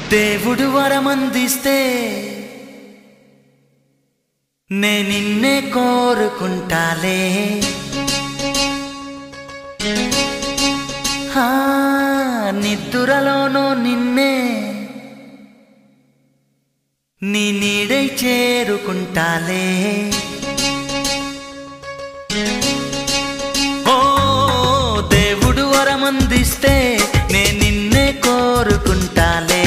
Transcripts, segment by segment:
దేవుడు వరమందిస్తే నే నిన్నే కోరుకుంటాలే హా, నిద్దురలోనూ నిన్నే నీ నీడై చేరుకుంటాలే ఓ దేవుడు వరమందిస్తే నే నిన్నే కోరుకుంటాలే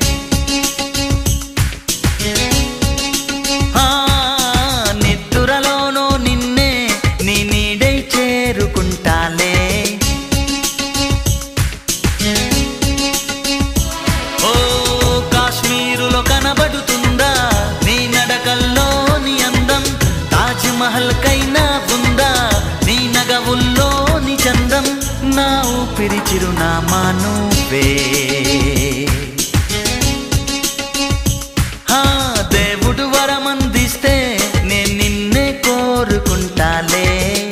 ఆ, నిద్దురలోనూ నిన్నే నీ నీడై చేరుకుంటాలే ఓ కాశ్మీరులో కనబడుతుందా నీ నడకల్లోని అందం తాజ్ మహల్ కైనా ఉందా నీ నగవుల్లోని చందం నా ఊపిరి చిరునామా నువ్వే హా, దేవుడు వరమందిస్తే నేను నిన్నే కోరుకుంటాలే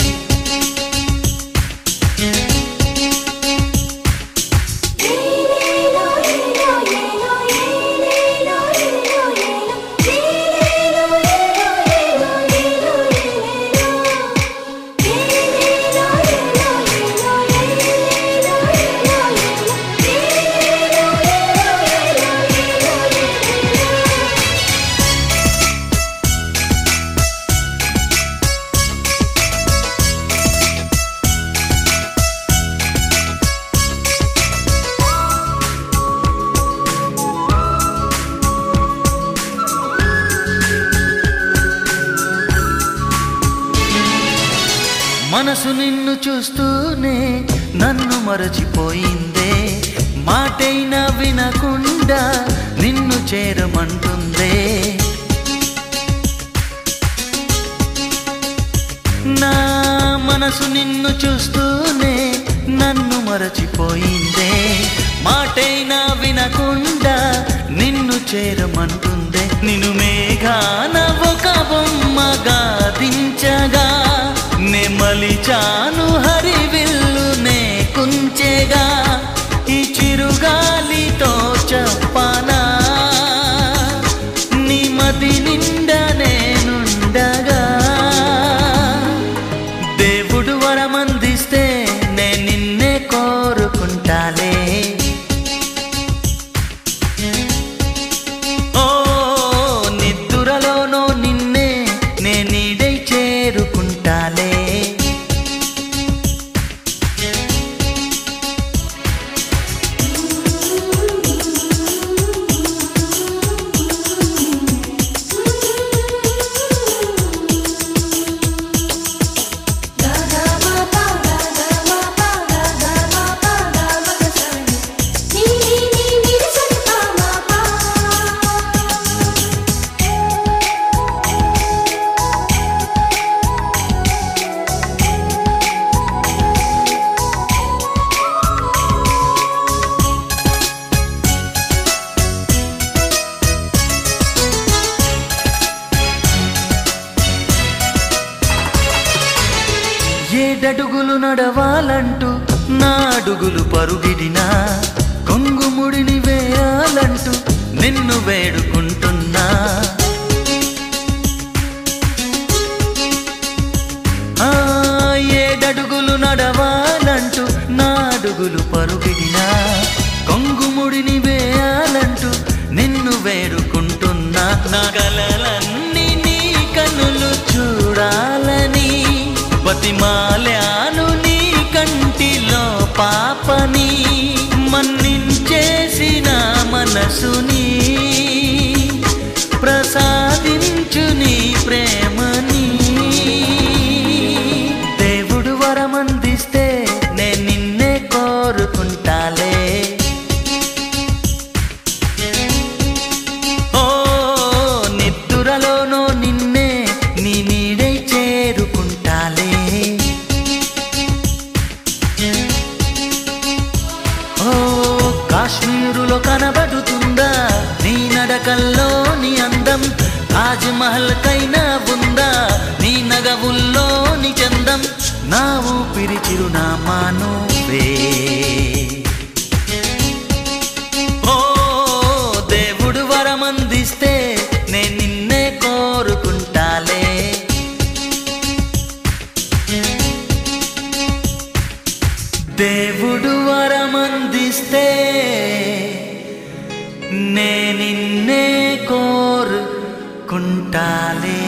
మనసు నిన్ను చూస్తూనే నన్ను మరచిపోయిందే మాటైనా వినకుండా నిన్ను చేరమంటుందే నా మనసు నిన్ను చూస్తూనే నన్ను మరచిపోయిందే మాటైనా వినకుండా నిన్ను చేరమంటుందే నిన్ను మేఘాన ఒక బొమ్మగా దించగా నే మలిచాను హరివిల్లు నే కుంచెగా ఈ చిరుగాలితో చెప్పనా నీ మది నిండా నేనుండగా దేవుడు వరమందిస్తే నే నిన్నే కోరుకుంటాలే ఓ నిద్దురలోనో నిన్నే నే నీడై చేరుకుంటాలే ఏడడుగులు నడవాలంటూ నా అడుగులు పరుగిడినా కొంగుముడిని వేయాలంటూ నిన్ను వేడుకుంటున్నా ఆ, ఏడడుగులు నడవాలంటూ నా అడుగులు పరుగిడినా కొంగుముడిని వేయాలంటూ నిన్ను వేడుకుంటున్నా నా గలలన్నీ నీ కనులు చూడాలని బతిమాలాను నీ కంటిలో పాపని మన్నించేసిన మనసుని ప్రసాదించు నీ ప్రేమని దేవుడు వరమందిస్తే నే నిన్నే కోరుకుంటాలే ఓ నిద్దురలోనో నిన్నే నీ నీడై చేరుకుంటాలే ఓ కాశ్మీరులో కనబడుతుందా నీ నడకల్లోని అందం తాజ్ మహల్ కైనా ఉందా నీ నగవుల్లోని చందం నా ఊపిరి చిరునామా నువ్వే ఓ దేవుడు వరమందిస్తే నే నిన్నే కోరుకుంటాలే